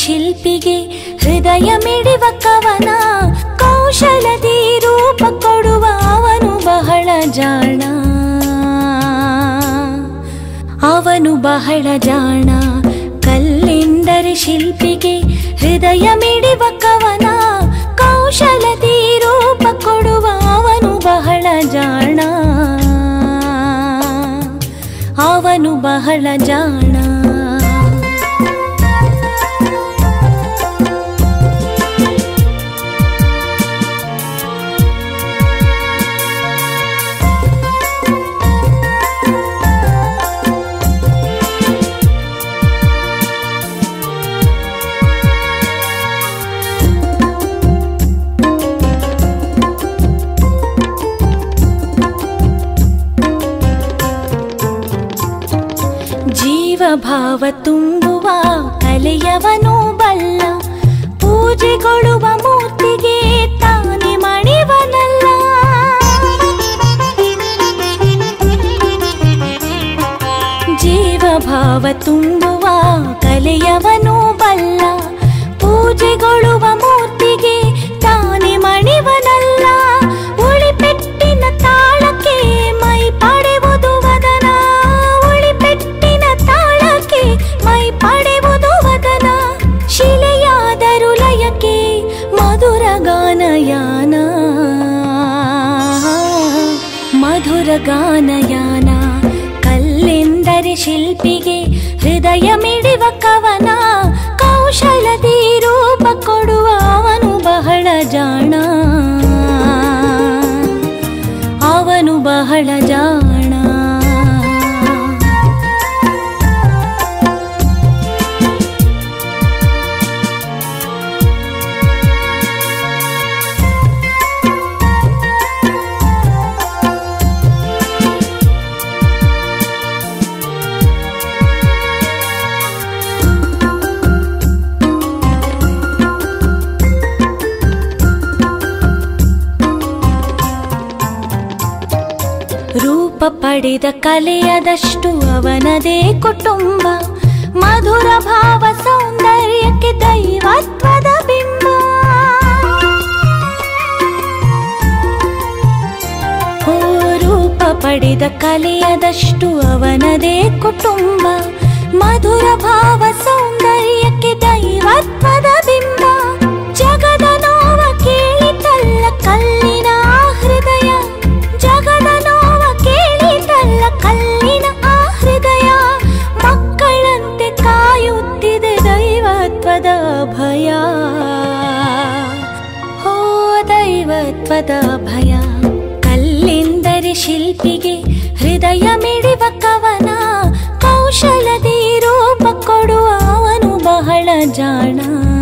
ಶಿಲ್ಪಿಗೆ ಹೃದಯ ಮಿಡಿವ ಕವನ ಕೌಶಲದಿ ರೂಪ ಕೊಡುವ ಅವನು ಬಹಳ ಜಾಣ ಅವನು ಬಹಳ ಜಾಣ ಕಲ್ಲೆಂದರೆ ಶಿಲ್ಪಿಗೆ ಹೃದಯ ಮಿಡಿವ ಕವನ ಕೌಶಲದಿ ರೂಪ ಕೊಡುವ ಅವನು ಬಹಳ ಜಾಣ ಅವನು ಬಹಳ ಜಾಣ ಜೀವಭಾವ ತುಂಬುವ ಕಲೆಯವನು ಬಲ್ಲ ಪೂಜೆಗೊಳ್ಳುವ ಮೂರ್ತಿಗೆ ತಾನೆ ಮಣಿವನಲ್ಲ ಜೀವಭಾವ ತುಂಬುವ ಕಲೆಯವನು ಬಲ್ಲ ಪೂಜೆಗೊಳ್ಳುವ ಮೂರ್ತಿಗೆ ತಾನೆ ಮಣಿವನಲ್ಲ ಉಳಿಪೆಟ್ಟಿನ ತಾಳಕ್ಕೆ ಮೈ ಪಡೆವುದು ವದನ ಉಳಿಪೆಟ್ಟಿನ ತಾಳಕ್ಕೆ ಮೈ ಪಡೆವುದು ವದನ ಶಿಲೆಯಾದರು ಲಯಕ್ಕೆ ಮಧುರ ಗಾನಯಾನ ಮಧುರ ಗಾನಯಾನ ಕಲ್ಲೆಂದರೆ ಶಿಲ್ಪಿಗೆ ಹೃದಯ ಮಿಡಿವ ಕವನ ಕೌಶಲದಿ ರೂಪ ಕೊಡುವ ಅವನು ಬಹಳ ಜಾಣ ಅವನು ಬಹಳ ಜಾಣ ರೂಪ ಪಡೆದ ಕಲೆಯದಷ್ಟು ಅವನದೇ ಕುಟುಂಬ ಮಧುರ ಭಾವ ಸೌಂದರ್ಯಕ್ಕೆ ದೈವತ್ವದ ಬಿಂಬ ಓ ರೂಪ ಪಡೆದ ಕಲೆಯದಷ್ಟು ಅವನದೇ ಕುಟುಂಬ ಮಧುರ ಭಾವ ಸೌಂದರ್ಯಕ್ಕೆ ದೈವತ್ವದ ಬಿಂಬ ಜಗದ ನೋವ ಕೇಳಿತಲ್ಲ ಕಲ್ಲಿನ ಆ ಹೃದಯ ಜಗದ ನೋವ ಕೇಳಿತಲ್ಲ ಕಲ್ಲಿನ ಆ ಹೃದಯ ಮಕ್ಕಳಂತೆ ಕಾಯುತ್ತಿದೆ ದೈವತ್ವದ ಭಯ ಹೋ ದೈವತ್ವದ ಭಯ ಕಲ್ಲೆಂದರೆ ಶಿಲ್ಪಿಗೆ ಹೃದಯ ಮಿಡಿವ ಕವನ ಕೌಶಲದಿ ರೂಪ ಕೊಡುವ ಅವನು ಬಹಳ ಜಾಣ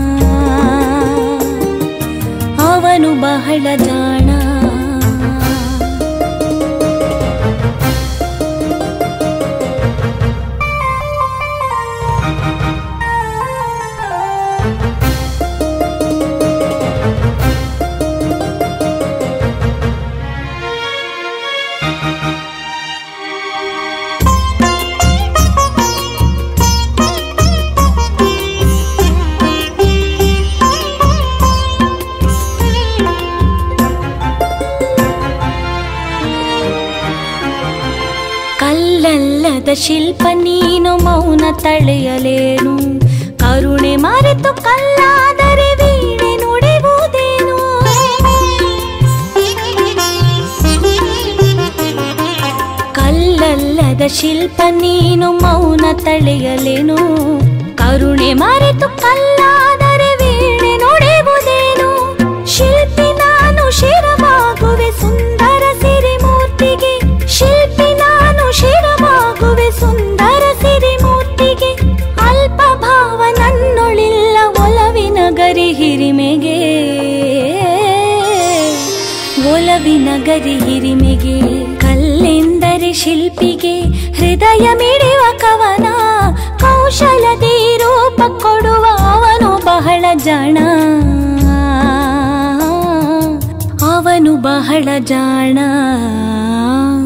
ಅವನು ಬಹಳ ಜಾಣ ಕಲ್ಲಲ್ಲದ ಶಿಲ್ಪ ನೀನು ಮೌನ ತಳೆಯಲೇನು ಕರುಣೆ ಮರೆತು ಕಲ್ಲಾದರೆ ವೀಣೆ ನುಡಿಯುವುದೇನು ಕಲ್ಲಲ್ಲದ ಶಿಲ್ಪ ನೀನು ಮೌನ ತಳೆಯಲೇನು ಕರುಣೆ ಮರೆತು ಕಲ್ಲಾದರೆ ವೀಣೆ ನುಡಿಯುವುದೇನು ಶಿಲ್ಪಿ ನಾನು ಶಿರವಾಗುವೆ ಸುಂದರ ಸಿರಿಮೂರ್ತಿಗೆ ಶಿಲ್ಪಿ ನಾನು ಶಿರವಾಗುವೆ ಸುಂದರ ಸಿರಿಮೂರ್ತಿಗೆ ಅಲ್ಪ ಭಾವ ನನ್ನೊಳಿಲ್ಲ ಒಲವಿನ ಗರಿ ಹಿರಿಮೆಗೆ ಒಲವಿನ ಗರಿ ಹಿರಿಮೆಗೆ ಕಲ್ಲೆಂದರೆ ಶಿಲ್ಪಿಗೆ ಹೃದಯ ಮಿಡಿಯುವ ಕವನ ಕೌಶಲದಿ ರೂಪ ಕೊಡುವ ಅವನು ಬಹಳ ಜಾಣ ಅವನು ಬಹಳ ಜಾಣ